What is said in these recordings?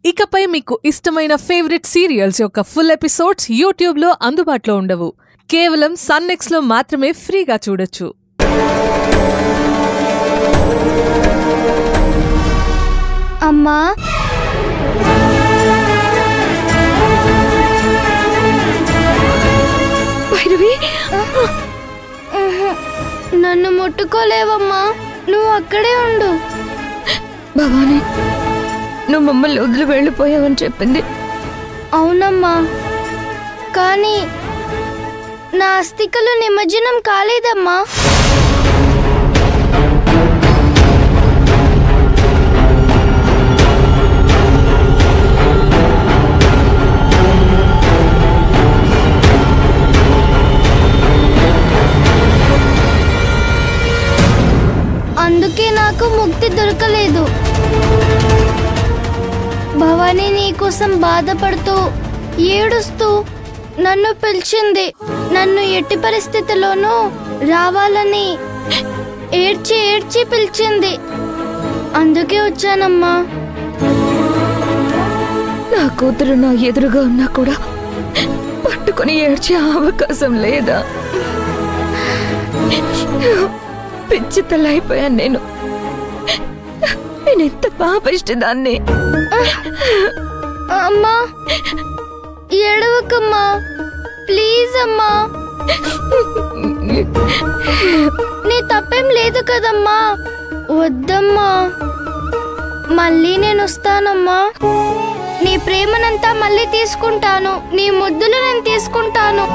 ఇకపై మీకు ఇష్టమైన ఫేవరెట్ సీరియల్స్ యొక్క ఫుల్ ఎపిసోడ్స్ యూట్యూబ్లో అందుబాటులో ఉండవు కేవలం సన్నెక్స్లో మాత్రమే ఫ్రీగా చూడొచ్చు అమ్మా భైరవి ఉహు, నన్ను ముట్టుకోలేవమ్మా నువ్వు అక్కడే ఉండు భవాని నువ్వు మమ్మల్ని వదిలి వెళ్ళిపోయావని చెప్పింది అవునమ్మా కానీ నా అస్థికలు నిమజ్జనం కాలేదమ్మా అందుకే నాకు ముక్తి దొరకలేదు భవానీ నీకోసం బాధపడుతూ ఏడుస్తూ నన్ను పిలిచింది నన్ను ఎట్టి పరిస్థితిలోనూ రావాలని ఏడ్చి ఏడ్చి పిలిచింది అందుకే వచ్చానమ్మా నా కూతురు నా ఎదురుగా ఉన్నా కూడా పట్టుకొని ఏడ్చే అవకాశం లేదా పిచ్చి తల్లైపోయాను నేను నేను ఎంత పాపిష్టి దాన్ని అమ్మా ఏడవకమ్మా ప్లీజ్ అమ్మా నీ తప్పేం లేదు కదమ్మా వద్దమ్మా మళ్ళీ నేను వస్తానమ్మా నీ ప్రేమనంతా మళ్ళీ తీసుకుంటాను నీ ముద్దులు నేను తీసుకుంటాను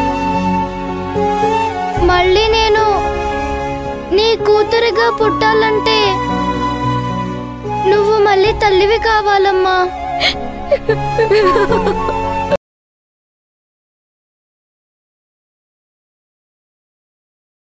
మళ్ళీ నేను నీ కూతురిగా పుట్టాలంటే నువ్వు మళ్ళీ తల్లివి కావాలమ్మా